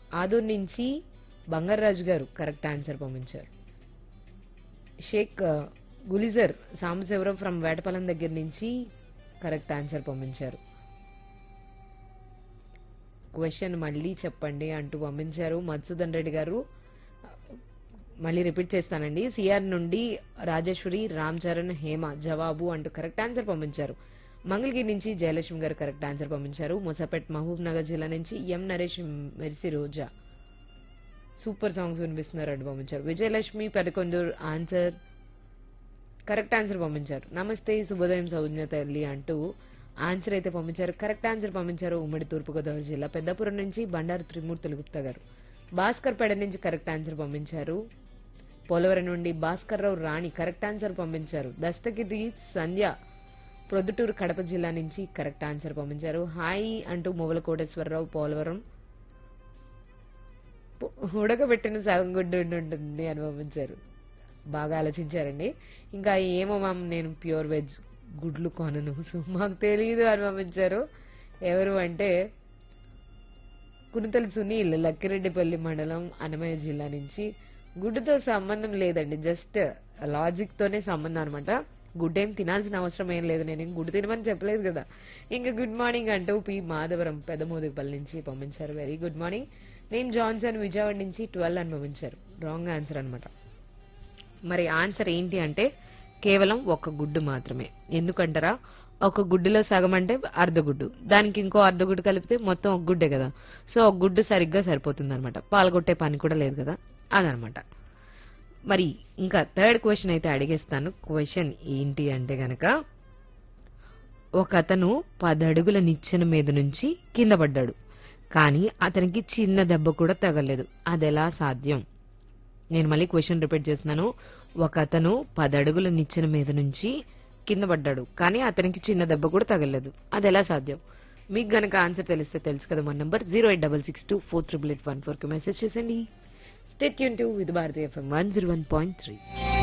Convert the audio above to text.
ఆదూర్ నుంచి బంగారాజు గారు correct answer పంపించారు షేక్ ఆ, గులిజర్ సాంబశివరావు ఫ్రమ్ వేటపాలెం దగ్గర నుంచి కరెక్ట్ ఆన్సర్ పంపించారు క్వశ్చన్ మళ్ళీ చెప్పండి అంటూ పంపించారు మధుసూదన్ రెడ్డి గారు మళ్ళీ రిపీట్ చేస్తానండి సిఆర్ నుండి రాజేశ్వరి రామ్ చరణ్ హేమ జవాబు అంటూ కరెక్ట్ ఆన్సర్ పంపించారు మంగళగిరి నుంచి జయలక్ష్మి గారు కరెక్ట్ ఆన్సర్ పంపించారు ముసాపేట్ మహబూబ్ నగర్ జిల్లా నుంచి M Naresh Mercy Roja super songs వినిపిస్తున్నారు అంటూ పంపించారు Vijayalakshmi Pedakonduru answer correct answer పంపించారు నమస్తే శుభోదయం సౌజ్ఞ తల్లి అంటూ ఆన్సర్ అయితే పంపించారు కరెక్ట్ ఆన్సర్ పంపించారు ఉమ్మడి తూర్పుగోదావరి జిల్లా పెద్దపురం నుంచి బండారు త్రిమూర్తులు గుప్తా గారు భాస్కర్ పేడ నుంచి కరెక్ట్ ఆన్సర్ పంపించారు పోలవరం నుండి భాస్కర్ రావు రాణి కరెక్ట్ ఆన్సర్ పంపించారు దస్తగిరి సంధ్య ప్రొద్దుటూరు కడప జిల్లా నుంచి కరెక్ట్ ఆన్సర్ పంపించారు హాయ్ అంటూ మువ్వల కోటేశ్వరరావు పోలవరం పు- ఉడకబెట్టిన సగం గుడ్డు ఉండి ఉంటుంది అని పంపించారు బాగా ఆలోచించారండి ఇంకా ఏమో మ్యామ్ నేను ప్యూర్ వెజ్ గుడ్లు కొనను సో మాకు తెలియదు అని పంపించారు ఎవరు అంటే కునితల సునీల్ లక్కిరెడ్డిపల్లి మండలం అన్నమయ్య జిల్లా నుంచి గుడ్డుతో సంబంధం లేదండి జస్ట్ లాజిక్ తోనే సంబంధం అనమాట గుడ్ ఏం తినాల్సిన అవసరం ఏం లేదు నేను ఏం గుడ్డు తినమని చెప్పలేదు కదా ఇంకా గుడ్ మార్నింగ్ అంటూ పి మాధవరం పెదమోదుగుపల్లి నుంచి పంపించారు వెరీ గుడ్ మార్నింగ్ నేను జాన్సన్ విజయవాడ నుంచి ట్వెల్వ్ అని పంపించారు రాంగ్ ఆన్సర్ అన్నమాట మరి ఆన్సర్ ఏంటి అంటే కేవలం ఒక గుడ్డు మాత్రమే ఎందుకంటారా ఒక గుడ్డులో సగం అంటే అర్ధ గుడ్డు దానికి ఇంకో అర్ధ గుడ్డు కలిపితే మొత్తం ఒక గుడ్డే కదా సో ఒక గుడ్డు సరిగ్గా సరిపోతుంది అనమాట పాల్గొట్టే పని కూడా లేదు కదా అదనమాట మరి ఇంకా థర్డ్ క్వశ్చన్ అయితే అడిగేస్తాను క్వశ్చన్ ఏంటి అంటే గనక ఒక అతను పదడుగుల నిచ్చెన మీద నుంచి కింద పడ్డాడు కానీ అతనికి చిన్న దెబ్బ కూడా తగలేదు అదెలా సాధ్యం నేను మళ్ళీ క్వశ్చన్ రిపీట్ చేస్తున్నాను ఒక అతను పదడుగుల నిచ్చెన మీద నుంచి కింద పడ్డాడు కానీ అతనికి చిన్న దెబ్బ కూడా తగలేదు అది ఎలా సాధ్యం మీకు గనక ఆన్సర్ తెలిస్తే తెలుసు కదా మన number zero eight double six two four triple eight one four కి మెసేజ్ చేసండి స్టేట్ యూన్ టూ విత్ భారతీయ FM one zero one point three